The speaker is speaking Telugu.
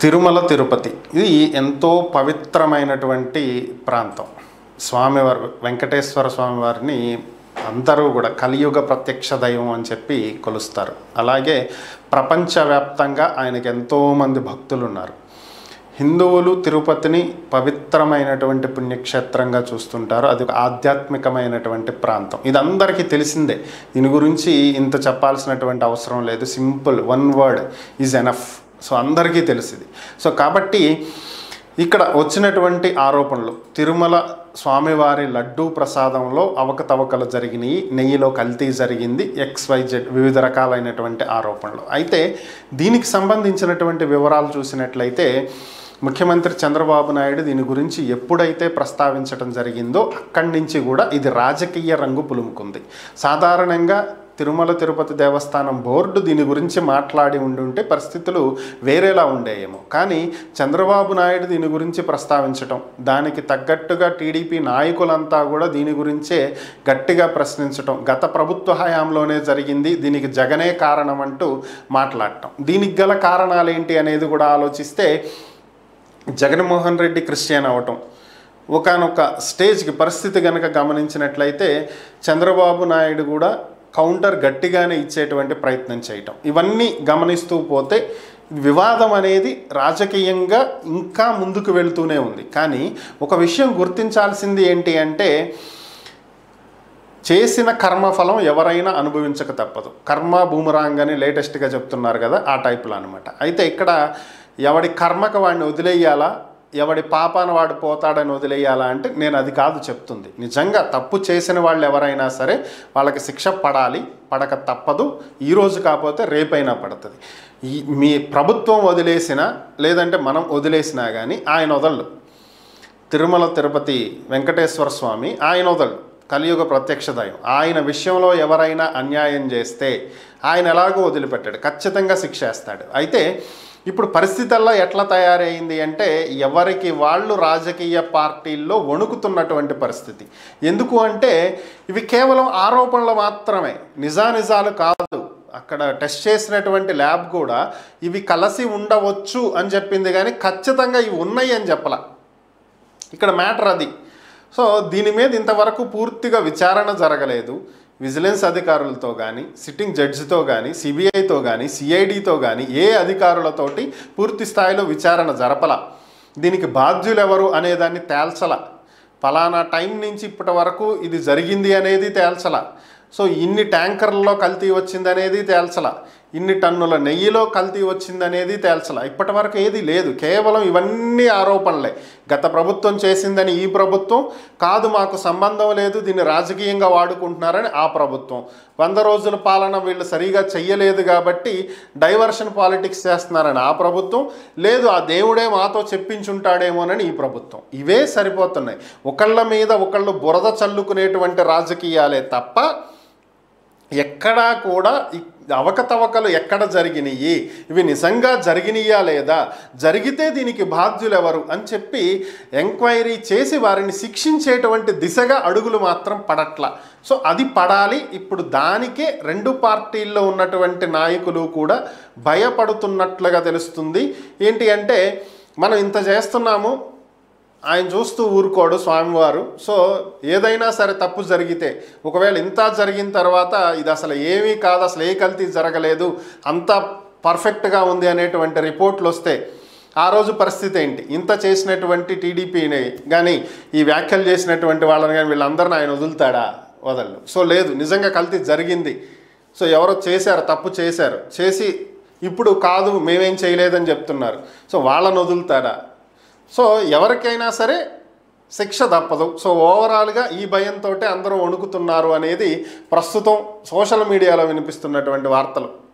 తిరుమల తిరుపతి ఇది ఎంతో పవిత్రమైనటువంటి ప్రాంతం స్వామివారు వెంకటేశ్వర స్వామి వారిని అందరూ కూడా కలియుగ ప్రత్యక్ష దైవం అని చెప్పి కొలుస్తారు అలాగే ప్రపంచవ్యాప్తంగా ఆయనకి ఎంతోమంది భక్తులు ఉన్నారు హిందువులు తిరుపతిని పవిత్రమైనటువంటి పుణ్యక్షేత్రంగా చూస్తుంటారు అది ఒక ఆధ్యాత్మికమైనటువంటి ప్రాంతం ఇది అందరికీ తెలిసిందే దీని గురించి ఇంత చెప్పాల్సినటువంటి అవసరం లేదు simple one word is enough so అందరికీ తెలిసింది సో కాబట్టి ఇక్కడ వచ్చినటువంటి ఆరోపణలు తిరుమల స్వామివారి లడ్డూ ప్రసాదంలో అవకతవకలు జరిగినాయి నెయ్యిలో కల్తీ జరిగింది ఎక్స్ వై జెడ్ వివిధ రకాలైనటువంటి ఆరోపణలు అయితే దీనికి సంబంధించినటువంటి వివరాలు చూసినట్లయితే ముఖ్యమంత్రి చంద్రబాబు నాయుడు దీని గురించి ఎప్పుడైతే ప్రస్తావించడం జరిగిందో అక్కడి నుంచి కూడా ఇది రాజకీయ రంగు పులుముకుంది సాధారణంగా తిరుమల తిరుపతి దేవస్థానం బోర్డు దీని గురించి మాట్లాడి ఉండుంటే పరిస్థితులు వేరేలా ఉండేయేమో కానీ చంద్రబాబు నాయుడు దీని గురించి ప్రస్తావించటం దానికి తగ్గట్టుగా టీడీపీ నాయకులంతా కూడా దీని గురించే గట్టిగా ప్రశ్నించటం గత ప్రభుత్వ హయాంలోనే జరిగింది దీనికి జగనే కారణం అంటూ మాట్లాడటం దీనికి గల కారణాలు ఏంటి అనేది కూడా ఆలోచిస్తే జగన్మోహన్ రెడ్డి క్రిస్టియన్ అవటం ఒకనొక స్టేజ్కి పరిస్థితి కనుక గమనించినట్లయితే చంద్రబాబు నాయుడు కూడా కౌంటర్ గట్టిగానే ఇచ్చేటువంటి ప్రయత్నం చేయటం ఇవన్నీ గమనిస్తూ పోతే వివాదం అనేది రాజకీయంగా ఇంకా ముందుకు వెళ్తూనే ఉంది కానీ ఒక విషయం గుర్తించాల్సింది ఏంటి అంటే చేసిన కర్మఫలం ఎవరైనా అనుభవించక తప్పదు కర్మ బూమరాంగ్ అని లేటెస్ట్గా చెప్తున్నారు కదా ఆ టైప్లో అనమాట అయితే ఇక్కడ ఎవడి కర్మకు వాడిని వదిలేయాలా ఎవడి పాపాన వాడు పోతాడని వదిలేయాలా అంటే నేను అది కాదు చెప్తుంది నిజంగా తప్పు చేసిన వాళ్ళు ఎవరైనా సరే వాళ్ళకి శిక్ష పడాలి పడక తప్పదు ఈ రోజు కాకపోతే రేపైనా పడుతుంది ఈ మీ ప్రభుత్వం వదిలేసినా లేదంటే మనం వదిలేసినా కానీ ఆయన వదలడు తిరుమల తిరుపతి వెంకటేశ్వర స్వామి ఆయన వదలడు కలియుగ ప్రత్యక్ష దైవం ఆయన విషయంలో ఎవరైనా అన్యాయం చేస్తే ఆయన ఎలాగో వదిలిపెట్టాడు ఖచ్చితంగా శిక్ష వేస్తాడు అయితే ఇప్పుడు పరిస్థితుల్లో ఎట్లా తయారైంది అంటే ఎవరికి వాళ్ళు రాజకీయ పార్టీల్లో వణుకుతున్నటువంటి పరిస్థితి ఎందుకు అంటే ఇవి కేవలం ఆరోపణలు మాత్రమే నిజానిజాలు కాదు అక్కడ టెస్ట్ చేసినటువంటి ల్యాబ్ కూడా ఇవి కలిసి ఉండవచ్చు అని చెప్పింది కానీ ఖచ్చితంగా ఇవి ఉన్నాయి అని చెప్పలా ఇక్కడ మ్యాటర్ అది సో దీని మీద ఇంతవరకు పూర్తిగా విచారణ జరగలేదు విజిలెన్స్ అధికారులతో కానీ సిట్టింగ్ జడ్జితో కానీ సిబిఐతో కానీ సిఐడితో కానీ ఏ అధికారులతోటి పూర్తి స్థాయిలో విచారణ జరపల దీనికి బాధ్యులు ఎవరు అనేదాన్ని తేల్చల ఫలానా టైం నుంచి ఇప్పటి వరకు ఇది జరిగింది అనేది తేల్చల సో ఇన్ని ట్యాంకర్లలో కల్తీ వచ్చిందనేది తేల్చల ఇన్ని టన్నుల నెయ్యిలో కల్తీ వచ్చిందనేది తేల్చల ఇప్పటి వరకు ఏది లేదు కేవలం ఇవన్నీ ఆరోపణలే గత ప్రభుత్వం చేసిందని ఈ ప్రభుత్వం కాదు మాకు సంబంధం లేదు దీన్ని రాజకీయంగా వాడుకుంటున్నారని ఆ ప్రభుత్వం వంద రోజుల పాలన వీళ్ళు సరిగా చెయ్యలేదు కాబట్టి డైవర్షన్ పాలిటిక్స్ చేస్తున్నారని ఆ ప్రభుత్వం లేదు ఆ దేవుడే మాతో చెప్పించుంటాడేమోనని ఈ ప్రభుత్వం ఇవే సరిపోతున్నాయి ఒకళ్ళ మీద ఒకళ్ళు బురద చల్లుకునేటువంటి రాజకీయాలే తప్ప ఎక్కడా కూడా ఇ- అవకతవకలు ఎక్కడ జరిగినాయి ఇవి నిజంగా జరిగినాయా లేదా జరిగితే దీనికి బాధ్యులు ఎవరు అని చెప్పి ఎంక్వైరీ చేసి వారిని శిక్షించేటువంటి దిశగా అడుగులు మాత్రం పడట్ల సో అది పడాలి ఇప్పుడు దానికే రెండు పార్టీల్లో ఉన్నటువంటి నాయకులు కూడా భయపడుతున్నట్లుగా తెలుస్తుంది ఏంటి అంటే మనం ఇంత చేస్తున్నాము ఆయన చూస్తూ ఊరుకోడు స్వామివారు సో ఏదైనా సరే తప్పు జరిగితే ఒకవేళ ఇంత జరిగిన తర్వాత ఇది అసలు ఏమీ కాదు అసలు ఏ కల్తీ జరగలేదు అంత పర్ఫెక్ట్గా ఉంది అనేటువంటి రిపోర్ట్లు వస్తే ఆ రోజు పరిస్థితి ఏంటి ఇంత చేసినటువంటి టీడీపీని కానీ ఈ వ్యాఖ్యలు చేసినటువంటి వాళ్ళని కానీ వీళ్ళందరిని ఆయన వదులుతాడా వదలడు సో లేదు నిజంగా కల్తీ జరిగింది సో ఎవరో చేశారు తప్పు చేశారు చేసి ఇప్పుడు కాదు మేమేం చేయలేదని చెప్తున్నారు సో వాళ్ళని వదులుతాడా సో ఎవరికైనా సరే శిక్ష తప్పదు సో ఓవరాల్గా ఈ భయంతో అందరూ వణుకుతున్నారు అనేది ప్రస్తుతం సోషల్ మీడియాలో వినిపిస్తున్నటువంటి వార్తలు